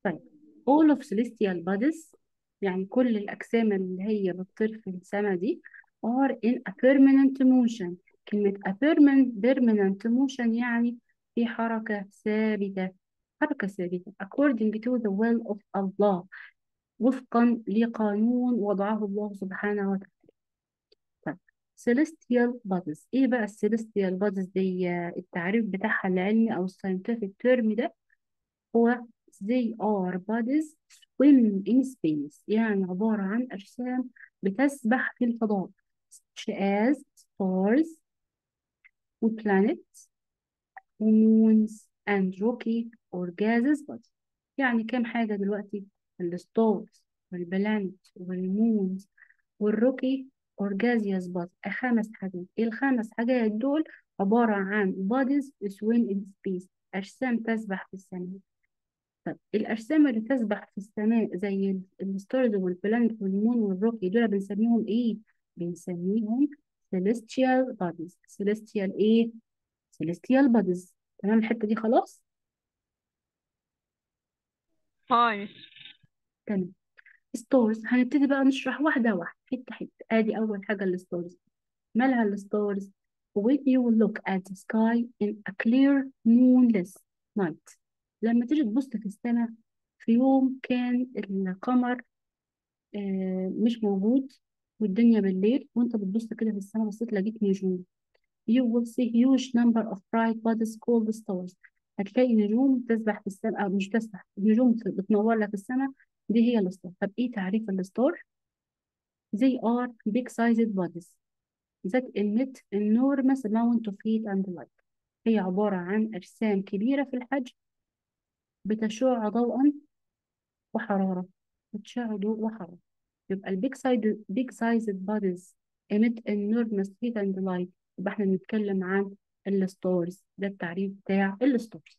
طيب all of celestial bodies يعني كل الأجسام اللي هي بتطير في السماء دي are in a permanent motion كلمة a permanent, permanent motion يعني في حركة ثابتة حركة ثابتة according to the will of Allah وفقا لقانون وضعه الله سبحانه وتعالى طيب celestial bodies ايه بقى celestial bodies دي التعريف بتاعها العلمي او scientific term ده هو they are bodies swim in space يعني عبارة عن أجسام بتسبح في الفضاء such as stars و planets و moons and rocky or gases bodies يعني كام حاجة دلوقتي الستارز والبلانت والمونز والروكي أورجازيوس bodies خمس حاجات إيه الخمس حاجات دول عبارة عن bodies swim in space أجسام تسبح في السماء طب الأجسام اللي تسبح في السماء زي الستارز والبلانت والمون والروكي دول بنسميهم إيه؟ بنسميهم celestial bodies celestial إيه؟ celestial bodies تمام الحتة دي خلاص؟ هاي تمام ستارز هنبتدي بقى نشرح واحدة واحدة حتة حتة آدي أول حاجة الستارز مالها الستارز؟ when you look at the sky in a clear moonless night لما تيجي تبص في السماء في يوم كان القمر آه، مش موجود والدنيا بالليل وانت بتبص كده في السماء بصيت لقيت نجوم you will see huge number of bright bodies called stars هتلاقي نجوم تسبح في السماء أو مش تسبح نجوم بتنور لك السماء دي هي الستار طب ايه تعريف الستار they are big sized bodies that emit enormous amount of heat and light هي عبارة عن أجسام كبيرة في الحجم بتشع ضوءا وحرارة بتشع ضوء وحرارة يبقى ال big sized big sized bodies emit enormous heat and light يبقى احنا بنتكلم عن الستارز ده التعريف بتاع الستارز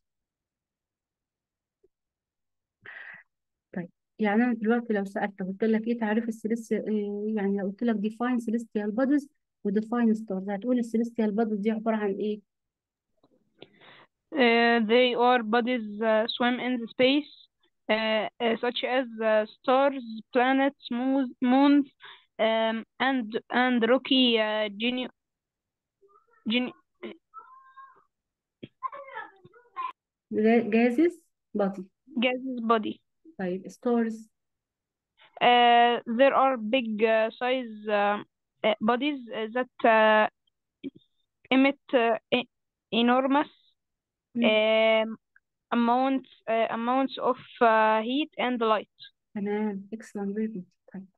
طيب يعني انا دلوقتي لو سألت قلت لك ايه تعريف السيليس يعني لو قلت لك define celestial bodies و define stars هتقول السيليستيال bodies دي عبارة عن ايه؟ Uh, they are bodies uh, swim in the space uh, uh, such as uh, stars, planets, moons, moons um, and and rocky uh, genu genu gases body gases body. طيب stars Uh, there are big uh, size uh, uh, bodies uh, that uh, emit uh, e- enormous مم. um, amounts uh, amounts of uh, heat and light. تمام excellent very good طيب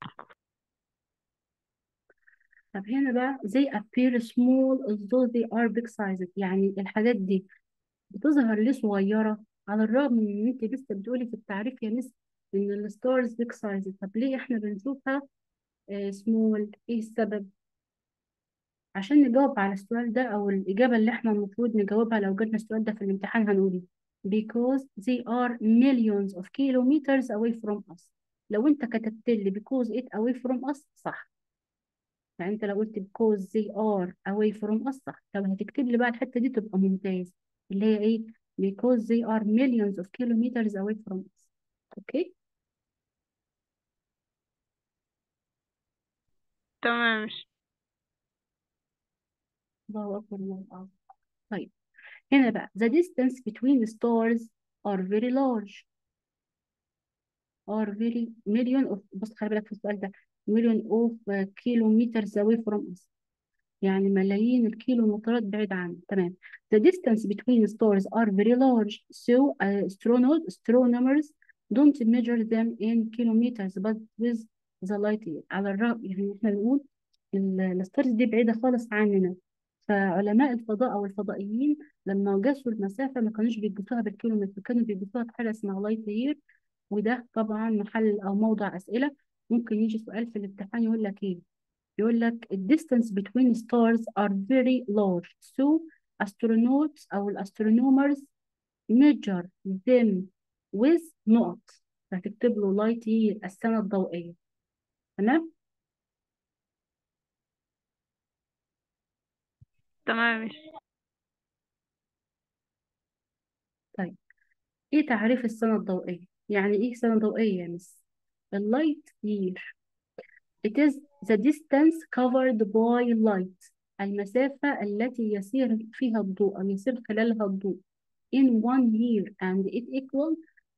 طب هنا بقى they appear small although they are big sized يعني الحاجات دي بتظهر ليه صغيرة على الرغم من ان انت لسه بتقولي في التعريف يا مس ان الستارز big sized طب ليه احنا بنشوفها آه small ايه السبب عشان نجاوب على السؤال ده او الاجابة اللي احنا المفروض نجاوبها لو جبنا السؤال ده في الامتحان هنقول ايه because they are millions of kilometers away from us لو انت كتبت لي because it away from us صح يعني انت لو قلت because they are away from us صح طب هتكتب لي بقى الحتة دي تبقى ممتاز اللي هي ايه because they are millions of kilometers away from us اوكي تمام الله اكبر الله اكبر طيب هنا بقى the distance between the stars are very large are very million of بص خلي بالك في السؤال ده million of uh, kilometers away from us يعني ملايين الكيلومترات بعيد عنه تمام the distance between stars are very large so uh, astronaut astronomers don't measure them in kilometers but with the light year على الرغم يعني احنا بنقول الستارز دي بعيدة خالص عننا فعلماء الفضاء او الفضائيين لما قاسوا المسافة ما كانوش بيقيسوها بالكيلومتر كانوا بيقيسوها بحاجة اسمها لايت يير وده طبعا محل او موضع اسئلة ممكن يجي سؤال في الامتحان يقول لك ايه يقول لك the distance between stars are very large so astronauts أو الأسترونومرز measure them with نقط هتكتب له light year السنة الضوئية تمام تمام طيب ايه تعريف السنة الضوئية يعني ايه سنة ضوئية يا مس اللايت يير it is the distance covered by light المسافة التي يسير فيها الضوء أو يسير خلالها الضوء in one year and it equal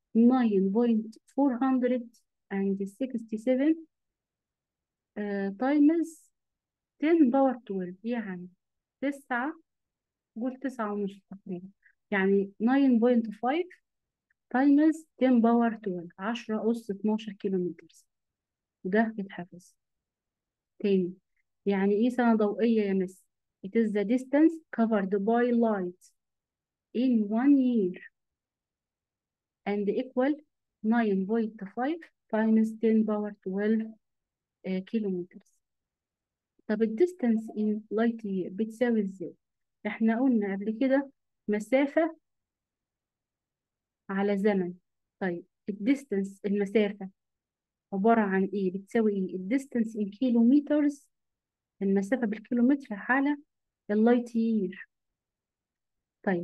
9.467 uh, times 10 باور 12 يعني تسعة قول تسعة ونص تقريبا يعني 9.5 times 10 باور 12 10 أس 12 كيلو متر وده يتحفظ تاني يعني إيه سنة ضوئية يا مس It is the distance covered by light in one year and equal 9.5 times 10 power 12 آه، كيلومتر طب الديستانس in light year بتساوي ازاي؟ احنا قلنا قبل كده مسافة على زمن طيب الديستانس المسافة عبارة عن ايه؟ بتساوي ايه؟ الديستانس in كيلومترز المسافة بالكيلومتر على اللايت يير طيب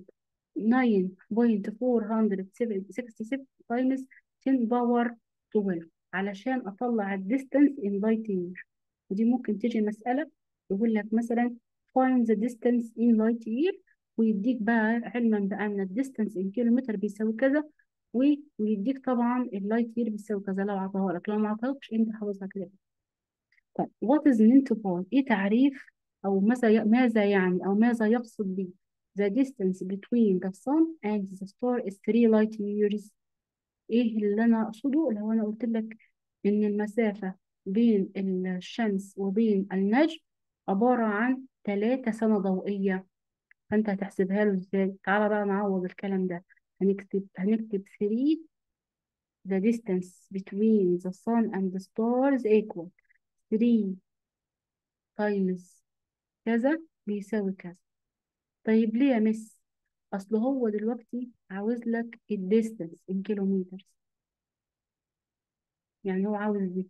9.467 times 10 باور 12 علشان اطلع الديستانس in light year ودي ممكن تيجي مسألة يقول لك مثلا find the distance in light year ويديك بقى علما بأن الديستانس in كيلومتر بيساوي كذا و- ويديك طبعا اللايت يير بيساوي كذا لو عطاها لك لو ما عطاهالكش انت حافظها كده طيب what is meant by ايه تعريف او ماذا ماذا يعني او ماذا يقصد به the distance between the sun and the star is 3 light years ايه اللي انا اقصده لو انا قلت لك ان المسافة بين الشمس وبين النجم عبارة عن 3 سنة ضوئية فانت هتحسبها له ازاي تعالى بقى نعوض الكلام ده هنكتب هنكتب 3 the distance between the sun and the stars equal 3 times كذا بيساوي كذا طيب ليه يا مس اصل هو دلوقتي عاوز لك الديستنس in كيلومترز يعني هو عاوز دي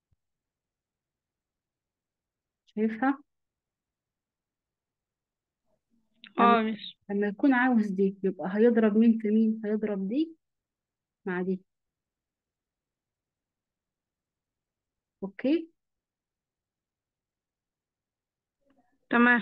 شايفها لما اه مش لما يكون عاوز دي يبقى هيضرب مين في مين هيضرب دي مع دي اوكي تمام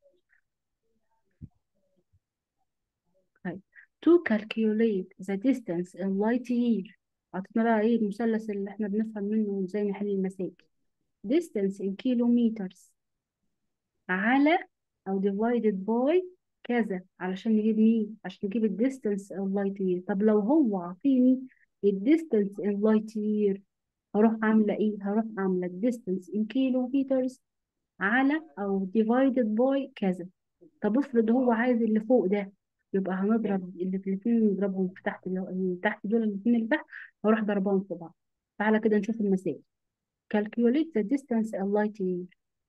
طيب to calculate the distance in light year عطينا بقى ايه المثلث اللي احنا بنفهم منه ازاي نحل المسائل distance in kilometers على او divided by كذا علشان نجيب مين عشان نجيب ال distance in light year طب لو هو عطيني ال distance in light year هروح عاملة ايه هروح عاملة ال distance in kilometers على او divided by كذا طب افرض هو عايز اللي فوق ده يبقى هنضرب اللي في الاثنين نضربهم في تحت اللي اللي تحت دول الاثنين اللي تحت هروح ضربهم في بعض تعالى كده نشوف المسائل calculate the distance in light year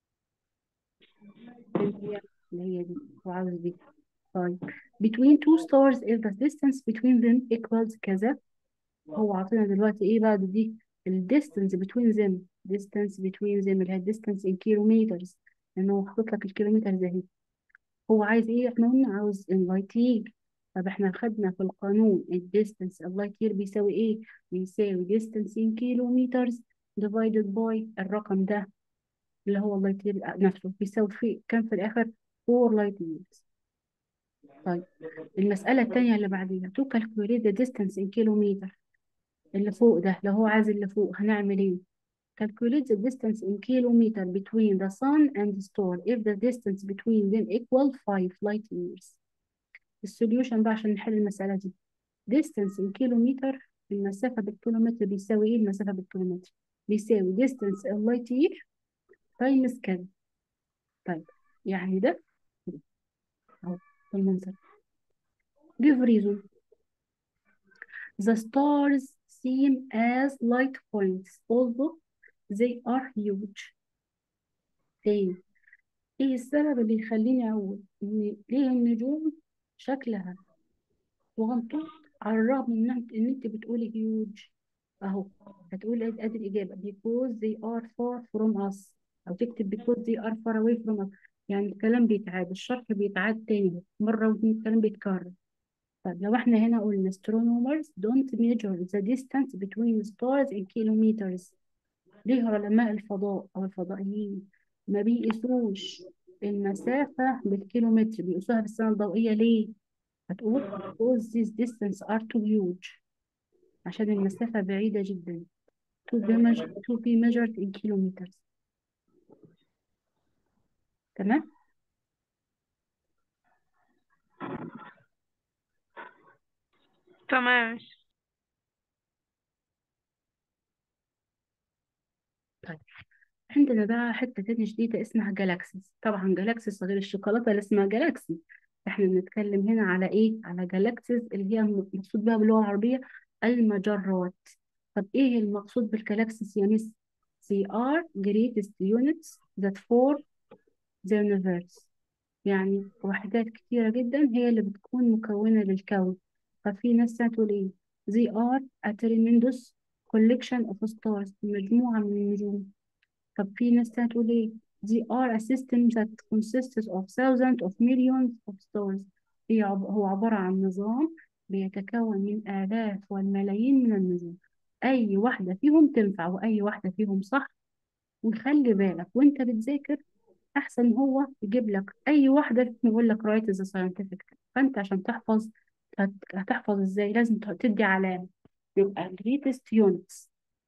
اللي هي اللي هي دي هو عاوز دي طيب between two stars if the distance between them equals كذا هو عاطينا دلوقتي ايه بقى دي ال distance between them distance between them اللي هي distance in kilometers لان هو حاطط لك الكيلومتر اهي هو عايز ايه احنا قلنا عاوز اللايت يير طب احنا خدنا في القانون ال distance اللايت يير بيساوي ايه بيساوي distance in kilometers divided by الرقم ده اللي هو اللايت يير نفسه بيساوي في كام في الاخر 4 لايت ييرز طيب المسألة التانية اللي بعديها to calculate the distance in kilometer اللي فوق ده لو هو عايز اللي فوق هنعمل ايه calculate the distance in kilometer between the sun and the star if the distance between them equal 5 light years السوليوشن بقى عشان نحل المسألة دي distance in kilometer المسافة بالكيلومتر بيساوي ايه المسافة بالكيلومتر بيساوي distance in light year times كذا طيب يعني ده اهو في المنظر give reason the stars seem as light points although they are huge تاني ايه السبب اللي يخليني اقول ان ليه النجوم شكلها صغنطوط على الرغم ان انت ان انت بتقولي huge اهو هتقول ادي ادي الاجابه because they are far from us او تكتب because they are far away from us يعني الكلام بيتعاد الشرح بيتعاد تاني مره واتنين الكلام بيتكرر طيب لو احنا هنا قلنا astronomers don't measure the distance between stars in kilometers ليه علماء الفضاء أو الفضائيين ما بيقيسوش المسافة بالكيلومتر بيقيسوها بالسنة الضوئية ليه؟ هتقول because these distance are too huge عشان المسافة بعيدة جدا to be measured, to be measured in kilometers تمام؟ تمام طيب عندنا بقى حتة تانية جديدة اسمها جالاكسيز طبعا جالاكسيز غير الشوكولاتة اللي اسمها جالاكسي احنا بنتكلم هنا على ايه على جالاكسيز اللي هي المقصود بها باللغة العربية المجرات طب ايه المقصود بالجالاكسيز يا مس they are greatest units that form the universe يعني وحدات كتيرة جدا هي اللي بتكون مكونة للكون ففي ناس هتقول ايه they are a tremendous collection of stars مجموعة من النجوم طب في ناس هتقول ايه they are a system that consists of thousands of millions of stars هي عب... هو عبارة عن نظام بيتكون من آلاف والملايين من النجوم أي واحدة فيهم تنفع وأي واحدة فيهم صح وخلي بالك وانت بتذاكر أحسن هو يجيب لك أي واحدة فيهم يقول لك write the scientific term. فأنت عشان تحفظ هت- هتحفظ ازاي لازم تدي علامة يبقى greatest units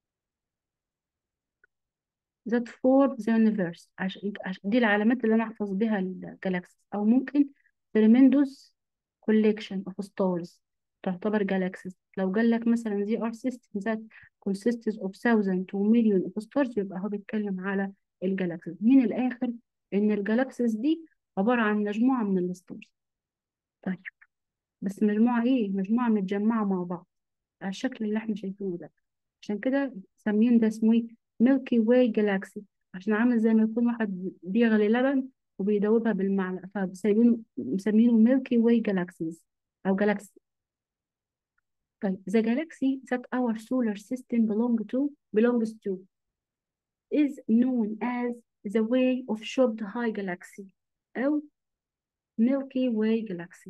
that form the universe عشان عشان دي العلامات اللي انا احفظ بيها الجالاكسيز او ممكن tremendous collection of stars تعتبر جالاكسيز لو قال لك مثلا they are systems that consists of thousands to million of stars يبقى هو بيتكلم على الجالاكسيز من الاخر ان الجالاكسيز دي عبارة عن مجموعة من الستارز طيب بس مجموعة ايه مجموعة متجمعة مع بعض على الشكل اللي احنا شايفينه ده عشان كده مسمين ده اسمه ايه ميلكي واي جالاكسي عشان عامل زي ما يكون واحد بيغلي لبن وبيدوبها بالمعلقة فسايبينه مسمينه ميلكي واي جالاكسيز أو جالاكسي طيب the galaxy that our solar system belong to belongs to is known as the way of shaped high galaxy أو Milky Way galaxy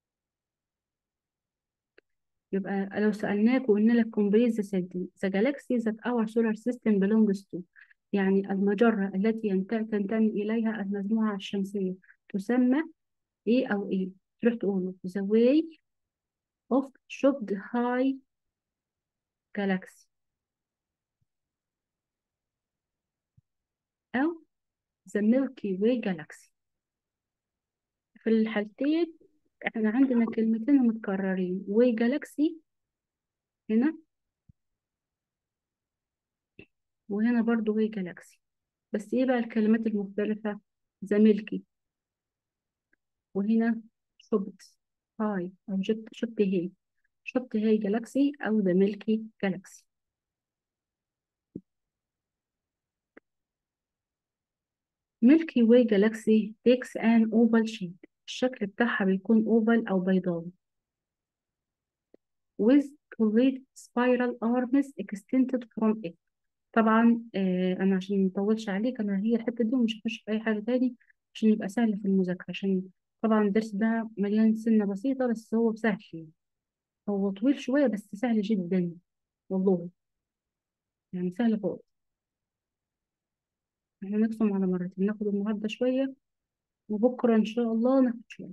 يبقى لو سألناك وقلنا لك complete the sentence the galaxy that our solar system belongs to يعني المجرة التي ينت- تنتمي إليها المجموعة الشمسية تسمى إيه أو إيه تروح تقول the way of shaped high galaxy أو the Milky Way galaxy في الحالتين احنا عندنا كلمتين متكررين way galaxy هنا وهنا برضو way galaxy بس ايه بقى الكلمات المختلفة the Milky وهنا شبت هاي أو شبت شبت هي شبت هي جالاكسي أو ذا ميلكي جالاكسي ميلكي واي جالاكسي takes an oval shape الشكل بتاعها بيكون oval أو بيضاوي with complete spiral arms extended from it طبعا آه أنا عشان مطولش عليك أنا هي الحتة دي ومش هخش في أي حاجة تاني عشان يبقى سهل في المذاكرة عشان طبعا الدرس ده مليان سنة بسيطة بس هو سهل يعني. هو طويل شوية بس سهل جدا والله يعني سهل خالص احنا نقسم على مرتين ناخد النهاردة شوية وبكرة إن شاء الله ناخد شوية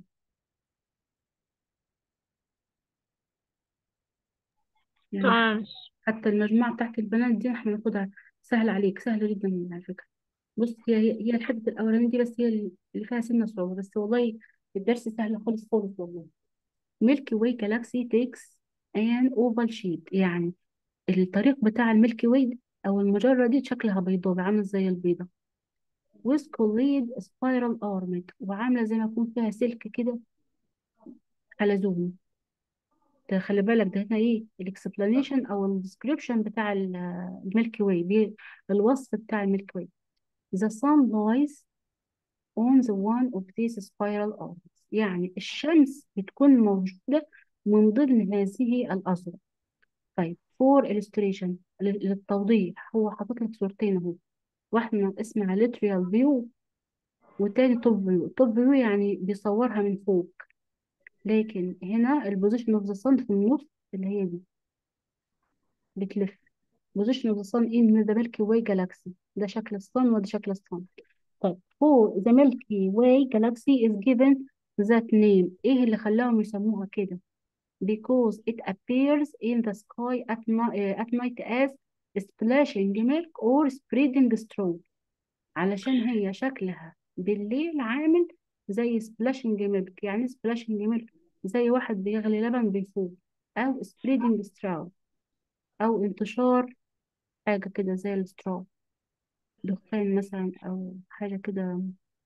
يعني تمام حتى المجموعة بتاعت البنات دي احنا ناخدها سهل عليك سهلة جدا على فكرة بص هي هي هي الحتة الأولانية دي بس هي اللي فيها سنة صعوبة بس والله الدرس سهل خالص خالص والله ميلكي واي جالاكسي تيكس ان اوفال شيب يعني الطريق بتاع الميلكي واي أو المجرة دي شكلها بيضاوي عامل زي البيضة with collide spiral armed وعاملة زي ما يكون فيها سلك كده حلزوني ده خلي بالك ده هنا ايه الاكسبلانيشن او الديسكريبشن بتاع ال- الميلكي واي بي- الوصف بتاع الميلكي واي the sun lies on the one of these spiral arms يعني الشمس بتكون موجودة من ضمن هذه الأزرق طيب for illustration لل- للتوضيح هو حاطط لك صورتين اهو واحدة اسمها lateral view والتاني top view top view يعني بيصورها من فوق لكن هنا البوزيشن اوف ذا صن في النص اللي هي دي بتلف بوزيشن اوف ذا صن ان ذا ميلكي واي جالاكسي ده شكل الصن وده شكل الصن طيب هو the Milky Way galaxy is given that name ايه اللي خلاهم يسموها كده because it appears in the sky at, ni- at night as splashing milk or spreading straw علشان هي شكلها بالليل عامل زي splashing milk يعني splashing milk زي واحد بيغلي لبن بيفوق أو spreading straw أو انتشار حاجة كده زي السترو دخان مثلا أو حاجة كده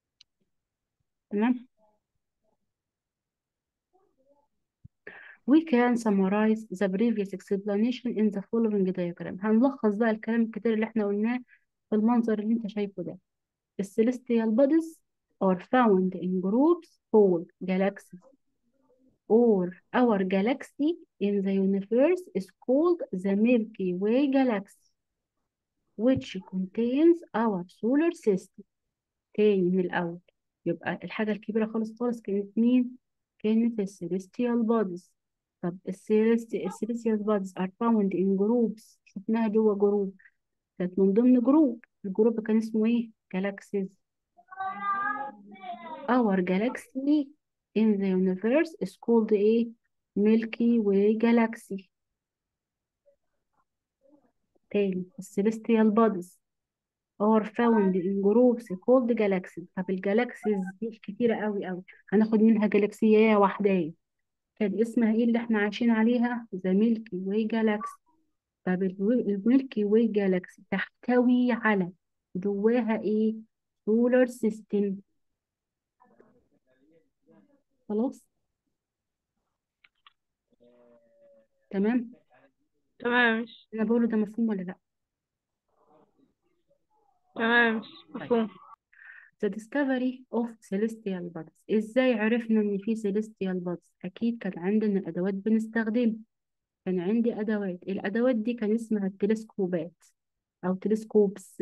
تمام We can summarize the previous explanation in the following diagram. هنلخص بقى الكلام الكتير اللي احنا قلناه في المنظر اللي انت شايفه ده. The celestial bodies are found in groups called galaxies or our galaxy in the universe is called the Milky Way galaxy which contains our solar system. تاني من الأول يبقى الحاجة الكبيرة خالص خالص كانت مين؟ كانت ال celestial bodies طب ال celesti- ال celestial bodies are found in groups شفناها جوه جروب كانت من ضمن جروب الجروب كان اسمه ايه؟ galaxies our galaxy in the universe is called ايه؟ Milky Way galaxy تاني ال celestial bodies are found in groups called galaxies طب الجالاكسيز دي كتيرة قوي قوي هناخد منها جالاكسية واحدة كان اسمها ايه اللي احنا عايشين عليها ذا ميلكي واي جالاكسي طب الميلكي واي جالاكسي تحتوي على جواها ايه سولار سيستم خلاص تمام تمام انا بقوله ده مفهوم ولا لا تمام مفهوم The discovery of celestial bodies ازاي عرفنا ان في celestial bodies اكيد كان عندنا ادوات بنستخدمها كان عندي ادوات الادوات دي كان اسمها التلسكوبات او تلسكوبس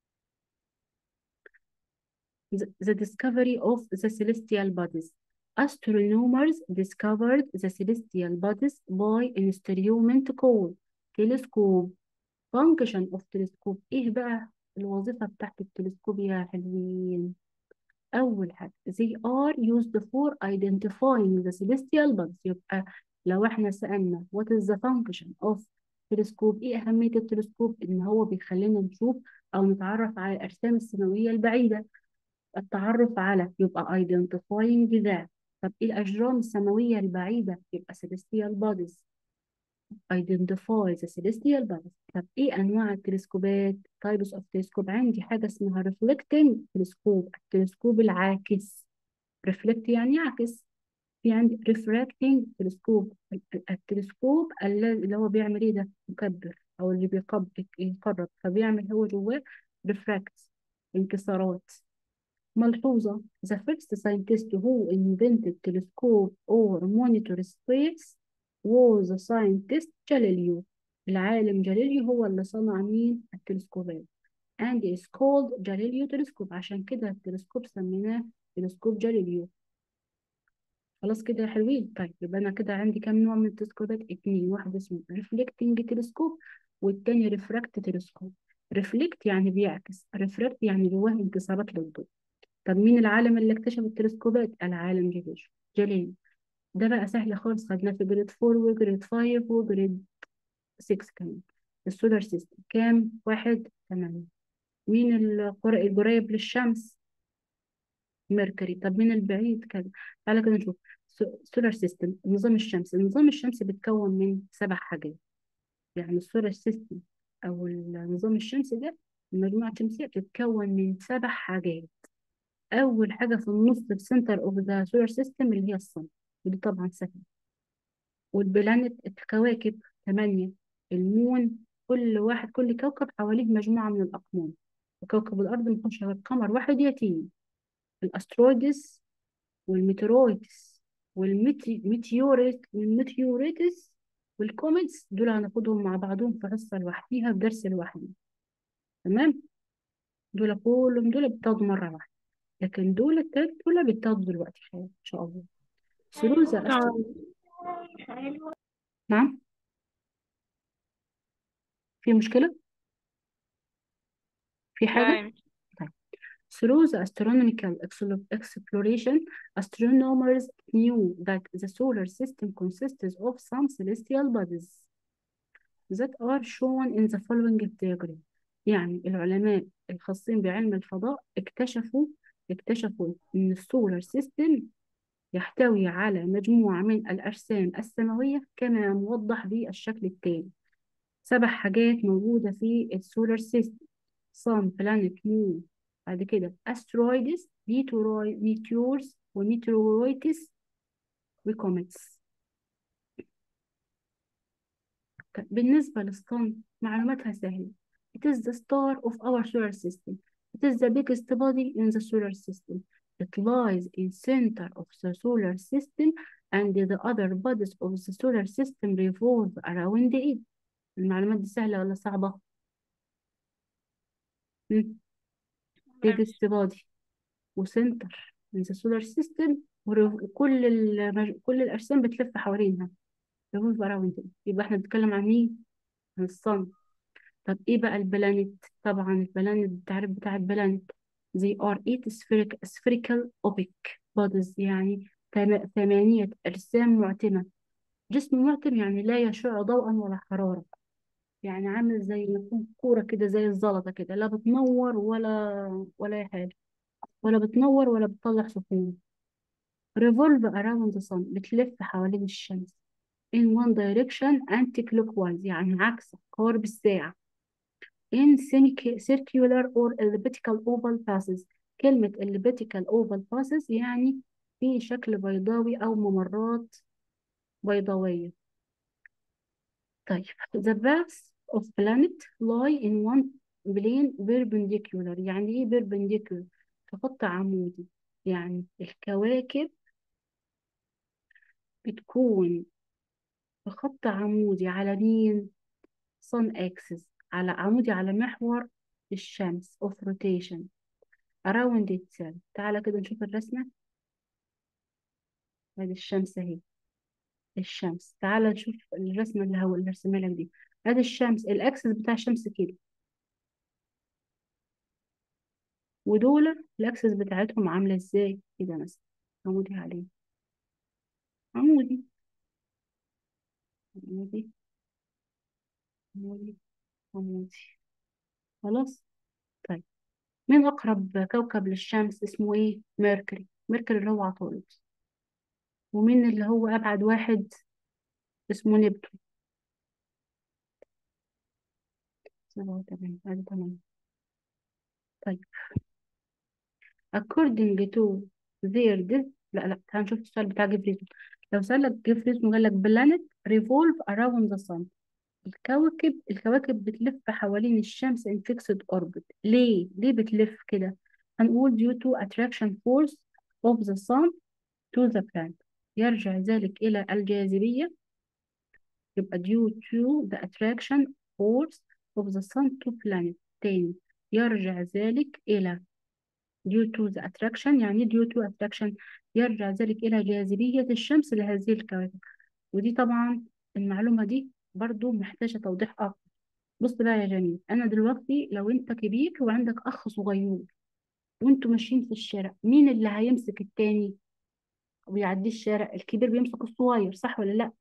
the, the discovery of the celestial bodies. Astronomers discovered the celestial bodies by an instrument called telescope. Function of telescope ايه بقى الوظيفة بتاعت التلسكوب يا حلوين؟ أول حاجة they are used for identifying the celestial bodies يبقى لو احنا سألنا what is the function of telescope ايه أهمية التلسكوب؟ إن هو بيخلينا نشوف أو نتعرف على الأجسام السماوية البعيدة التعرف على يبقى identifying that طب ايه الأجرام السماوية البعيدة يبقى celestial bodies identify the celestial bodies طب ايه أنواع التلسكوبات types of telescope عندي حاجة اسمها reflecting telescope التلسكوب العاكس reflect يعني يعكس في عندي refracting telescope ال- ال- التلسكوب الذي اللي هو بيعمل ايه ده مكبر او اللي بيقرب يقرب فبيعمل هو جواه refract انكسارات ملحوظة the first scientist who invented telescope or monitor space was the scientist Galileo العالم جاليليو هو اللي صنع مين التلسكوبات and is called Galileo telescope عشان كده التلسكوب سميناه تلسكوب جاليليو خلاص كده يا حلوين طيب يبقى انا كده عندي كام نوع من التلسكوبات اتنين واحد اسمه reflecting تلسكوب والتاني ريفراكت تلسكوب ريفلكت يعني بيعكس ريفراكت يعني جواه انكسارات للضوء طب مين العالم اللي اكتشف التلسكوبات العالم جاليليو جاليليو ده بقى سهل خالص خدناه في جريد 4 وجريد 5 وجريد 6 كمان السولار سيستم كام واحد تمانية مين القر- القريب للشمس ميركوري طب مين البعيد كذا تعالى كده نشوف سولار سيستم النظام الشمسي النظام الشمسي بيتكون من سبع حاجات يعني السولار سيستم او النظام الشمسي ده المجموعة الشمسية بتتكون من سبع حاجات اول حاجة في النص في سنتر اوف ذا سولار سيستم اللي هي الصن ودي طبعا سهلة والبلانت الكواكب ثمانية المون كل واحد كل كوكب حواليه مجموعة من الأقمار وكوكب الأرض مفيهوش غير قمر واحد يتيم الأسترويدس والميترويدس والميتيوريت والميتيوريتس والكوميتس دول هناخدهم مع بعضهم في حصة لوحديها في درس لوحده تمام دول كلهم دول بيتاخدوا مرة واحدة لكن دول التلات دول بيتاخدوا دلوقتي حالا إن شاء الله through the astro... تمام نعم في مشكلة في حاجة تمام طيب Through the astronomical explo- exploration, astronomers knew that the solar system consists of some celestial bodies that are shown in the following diagram. يعني العلماء الخاصين بعلم الفضاء اكتشفوا اكتشفوا إن السولار سيستم يحتوي على مجموعة من الأجسام السماوية كما موضح بالشكل التالي سبع حاجات موجودة في السولار سيستم sun planet moon بعد كده asteroids meteoroid meteors وmeteoroids وكوميتس بالنسبة للصن معلوماتها سهلة It is the star of our solar system. It is the biggest body in the solar system. It lies in center of the solar system and the other bodies of the solar system revolve around it. المعلومات دي سهلة ولا صعبة؟ مم. biggest body وسنتر in the solar system وكل المج... كل الأجسام بتلف حوالينها revolve around it. يبقى احنا بنتكلم عن مين؟ عن الصن طب ايه بقى البلانت طبعا البلانت التعريف بتاع البلانت they are eight spherical, spherical opaque bodies يعني ثم- ثمانية أجسام معتمة جسم معتم يعني لا يشع ضوءا ولا حرارة يعني عامل زي ما يكون كورة كده زي الزلطة كده لا بتنور ولا ولا أي حاجة ولا بتنور ولا بتطلع سخون revolve around the sun بتلف حوالين الشمس in one direction anti-clockwise يعني عكس عقارب الساعة in semicircular or elliptical oval passes كلمة elliptical oval passes يعني في شكل بيضاوي أو ممرات بيضاوية طيب the paths of planet lie in one plane perpendicular يعني إيه perpendicular في خط عمودي يعني الكواكب بتكون في خط عمودي على مين sun axis على عمودي على محور الشمس of rotation around itself تعالى كده نشوف الرسمة ادي الشمس اهي الشمس تعالى نشوف الرسمة اللي هو اللي رسمها لك دي ادي الشمس الاكسس بتاع الشمس كده ودول الاكسس بتاعتهم عاملة ازاي كده مثلا عمودي عليه عمودي عمودي عمودي عمودي خلاص طيب مين اقرب كوكب للشمس اسمه ايه ميركوري ميركوري اللي هو عطارد ومين اللي هو ابعد واحد اسمه نبتون سبعة وتمانية ادي تمانية طيب according to their depth لا لا تعال نشوف السؤال بتاع جيفريزون لو سألك جيفريزون قال لك planet revolve around the sun الكواكب الكواكب بتلف حوالين الشمس in fixed orbit ليه؟ ليه بتلف كده؟ هنقول due to attraction force of the sun to the planet يرجع ذلك إلى الجاذبية يبقى due to the attraction force of the sun to planet تاني يرجع ذلك إلى due to the attraction يعني due to attraction يرجع ذلك إلى جاذبية الشمس لهذه الكواكب ودي طبعا المعلومة دي برضو محتاجة توضيح أكتر بص بقى يا جميل أنا دلوقتي لو أنت كبير وعندك أخ صغير وأنتوا ماشيين في الشارع مين اللي هيمسك التاني ويعدي الشارع الكبير بيمسك الصغير صح ولا لأ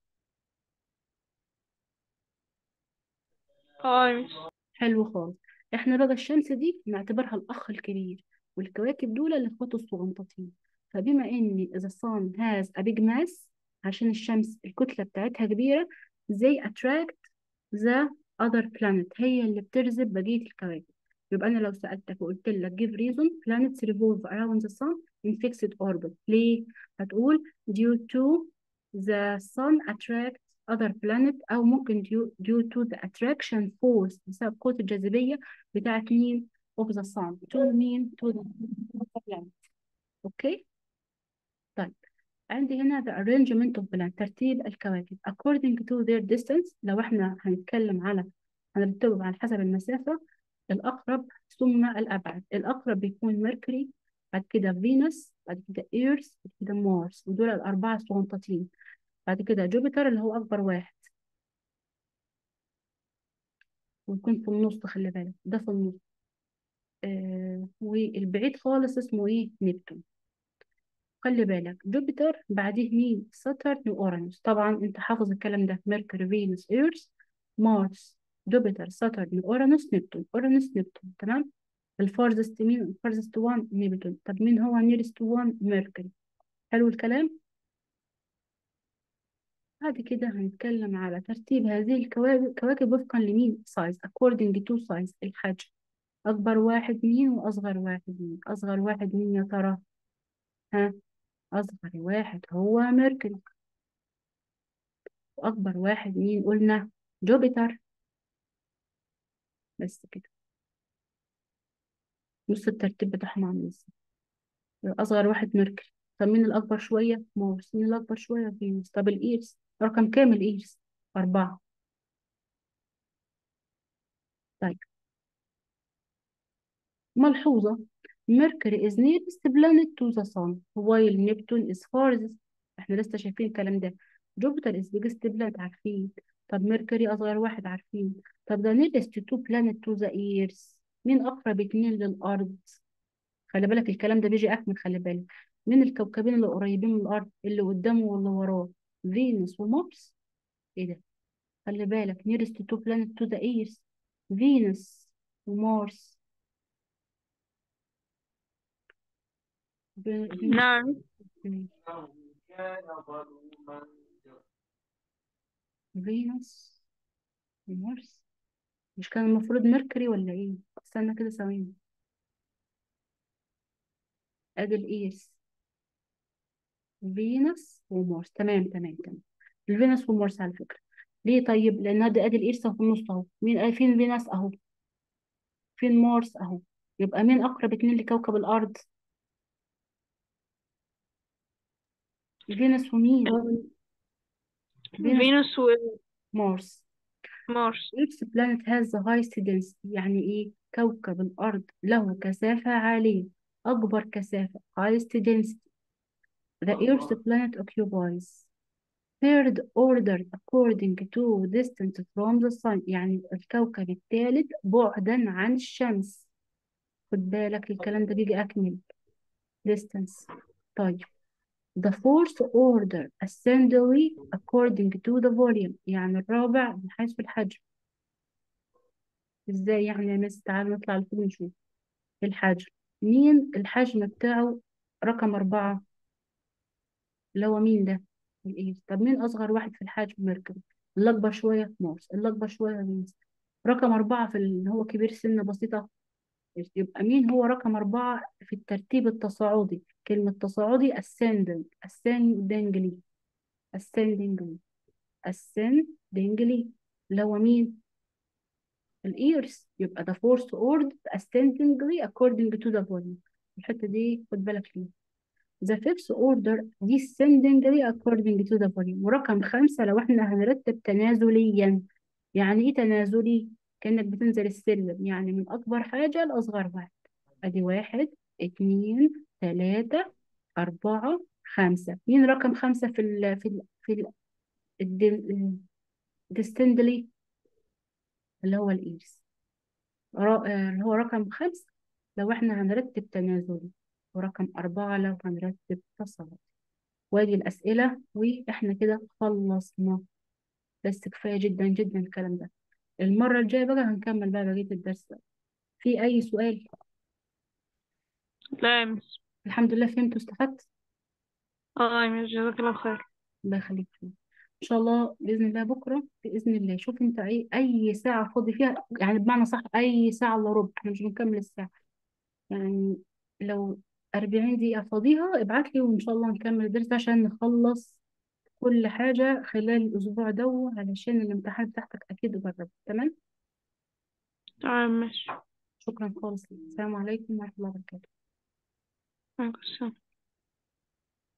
اه حلو خالص احنا بقى الشمس دي نعتبرها الأخ الكبير والكواكب دول الإخوات الصغنطاطين فبما إن the sun has a big mass عشان الشمس الكتلة بتاعتها كبيرة they attract the other planet هي اللي بتجذب بقية الكواكب يبقى أنا لو سألتك وقلت لك give reason planets revolve around the sun in fixed orbit ليه؟ هتقول due to the sun attract other planet أو ممكن due, due to the attraction force بسبب قوة الجاذبية بتاعت مين؟ of the sun to مين؟ to the planet أوكي؟ طيب عندي هنا the arrangement of planet ترتيب الكواكب according to their distance لو احنا هنتكلم على هنرتبهم على حسب المسافة الأقرب ثم الأبعد الأقرب بيكون ميركوري بعد كده فينوس بعد كده ايرث بعد كده مارس ودول الأربعة صغنطاطين بعد كده جوبيتر اللي هو أكبر واحد ويكون في النص خلي بالك ده في النص آه والبعيد خالص اسمه ايه نبتون خلي بالك جوبيتر بعديه مين ساترن واورانوس طبعا انت حافظ الكلام ده ميركوري فينوس ايرث مارس جوبيتر ساترن اورانوس نبتون اورانوس نبتون تمام الفارزست مين الفارزست 1 نبتون طب مين هو نيرست 1 ميركوري حلو الكلام بعد كده هنتكلم على ترتيب هذه الكواكب كواكب وفقا لمين سايز according to size الحجم أكبر واحد مين وأصغر واحد مين أصغر واحد مين يا ترى ها أصغر واحد هو ميركوري وأكبر واحد مين قلنا جوبيتر بس كده نص الترتيب بتاعهم عامل ازاي أصغر واحد ميركوري طب مين الأكبر شوية مارس مين الأكبر شوية فينوس طب الإيرس رقم كام الإيرس أربعة طيب ملحوظة Mercury is nearest planet to the sun while Neptune is farthest احنا لسه شايفين الكلام ده Jupiter is biggest planet عارفين طب ميركوري أصغر واحد عارفين طب ده nearest two planet to the earth مين أقرب اتنين للأرض خلي بالك الكلام ده بيجي أكمل خلي بالك مين الكوكبين اللي قريبين من الأرض اللي قدامه واللي وراه فينوس ومارس ايه ده خلي بالك nearest two planet to the earth فينوس ومارس في- فينوس نعم فينوس ومارس مش كان المفروض ميركوري ولا ايه استنى كده ثواني ادي الايرس فينوس ومارس تمام تمام تمام الفينوس ومارس على فكرة ليه طيب لان ادي ادي الايرس في النص اهو مين آه، فين فينوس اهو فين مارس اهو يبقى مين اقرب اتنين لكوكب الارض فينوس ومين فينوس فينوس مارس ومارس Each planet has the highest density يعني ايه كوكب الارض له كثافة عالية اكبر كثافة highest density the earth planet occupies third order according to distance from the sun يعني الكوكب الثالث بعدا عن الشمس خد بالك الكلام ده بيجي أكمل distance طيب the fourth order ascendingly according to the volume يعني الرابع من حيث الحجم ازاي يعني يا مس تعالوا نطلع لفوق نشوف الحجم مين الحجم بتاعه رقم أربعة اللي هو مين ده الإيد طب مين أصغر واحد في الحجم ميركوري اللي أكبر شوية مارس اللي أكبر شوية فينوس رقم أربعة في اللي هو كبير سن بسيطة يبقى مين هو رقم أربعة في الترتيب التصاعدي كلمة تصاعدي ascending ascendingly ascendingly ascendingly اللي هو مين الإيرس يبقى the fourth order ascendingly according to the volume الحتة دي خد بالك فيها the fifth order descendingly according to the volume ورقم خمسة لو احنا هنرتب تنازليا يعني ايه تنازلي كأنك بتنزل السلم يعني من أكبر حاجة لأصغر واحد أدي واحد اتنين تلاتة أربعة خمسة مين رقم خمسة في ال في ال في ال الدل- descendingly اللي هو الإيرس را- آه، اللي هو رقم خمسة لو احنا هنرتب تنازلي ورقم أربعة لو هنرتب تصاعدي وادي الأسئلة وإحنا كده خلصنا بس كفاية جدا جدا الكلام ده المرة الجاية بقى هنكمل بقى بقية الدرس ده في أي سؤال لا يا مس الحمد لله فهمت واستفدت اه يا مس جزاك الله خير الله يخليك فيه إن شاء الله بإذن الله بكرة بإذن الله شوف أنت أي أي ساعة فاضي فيها يعني بمعنى صح أي ساعة إلا ربع إحنا مش بنكمل الساعة يعني لو 40 دقيقة فاضيها ابعت لي وإن شاء الله نكمل الدرس ده عشان نخلص كل حاجة خلال الأسبوع ده علشان الامتحان بتاعتك أكيد جرب تمام تمام ماشي شكرا خالص السلام عليكم ورحمة الله وبركاته عليكم السلام